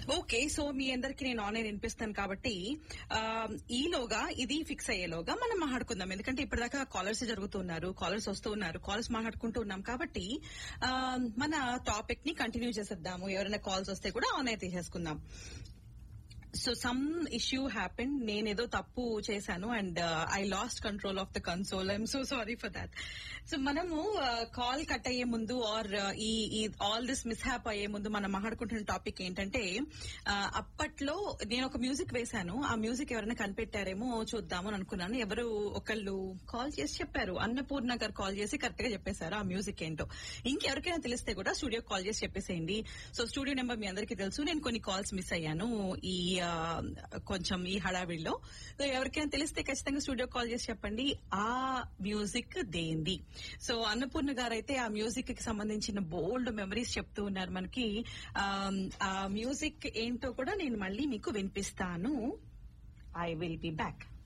okay so మీ అందరికి నేను online వినిపిస్తాను కాబట్టి ఆ, ఈలోగా ఇది ఫిక్స్ అయ్యేలోగా మనం మాట్లాడుకుందాం ఎందుకంటే ఇప్పటిదాకా కాలర్స్ జరుగుతున్నారు కాలర్స్ వస్తూ ఉన్నారు కాల్స్ మాట్లాడుకుంటూ ఉన్నాం కాబట్టి ఆ, మన టాపిక్ ని కంటిన్యూ చేసేద్దాము ఎవరైనా కాల్స్ వస్తే కూడా ఆన్లైన్ తీసేసుకుందాం సో సమ్ ఇష్యూ హ్యాపెన్ నేనేదో తప్పు చేశాను and I lost control of the console I'm so sorry for that so మనము కాల్ కట్ అయ్యే ముందు ఆర్ ఈ ఆల్ దిస్ మిస్ హ్యాప్ అయ్యే ముందు మనం మాట్లాడుకుంటున్న టాపిక్ ఏంటంటే uh, అప్పట్లో నేను ఒక మ్యూజిక్ వేశాను ఆ మ్యూజిక్ ఎవరైనా కనిపెట్టారేమో చూద్దాము అని అనుకున్నాను ఎవరు ఒకళ్ళు కాల్ చేసి చెప్పారు అన్నపూర్ణ గారు కాల్ చేసి కరెక్ట్ గా చెప్పేశారు ఆ మ్యూజిక్ ఏంటో ఇంకెవరికైనా తెలిస్తే కూడా స్టూడియో కాల్ చేసి చెప్పేసేయండి సో స్టూడియో నెంబర్ మీ అందరికీ తెలుసు నేను కొన్ని కాల్స్ మిస్ అయ్యాను ఈ ఆ, కొంచెం ఈ హడావిడిలో సో ఎవరికైనా తెలిస్తే ఖచ్చితంగా స్టూడియో కాల్ చేసి చెప్పండి ఆ మ్యూజిక్ దేంది సో అన్నపూర్ణ గారు అయితే ఆ మ్యూజిక్ కి సంబంధించిన బోల్డ్ మెమరీస్ చెప్తూ ఉన్నారు మనకి ఆ, ఆ మ్యూజిక్ ఏంటో కూడా నేను మళ్ళీ మీకు వినిపిస్తాను ఐ విల్ బి బ్యాక్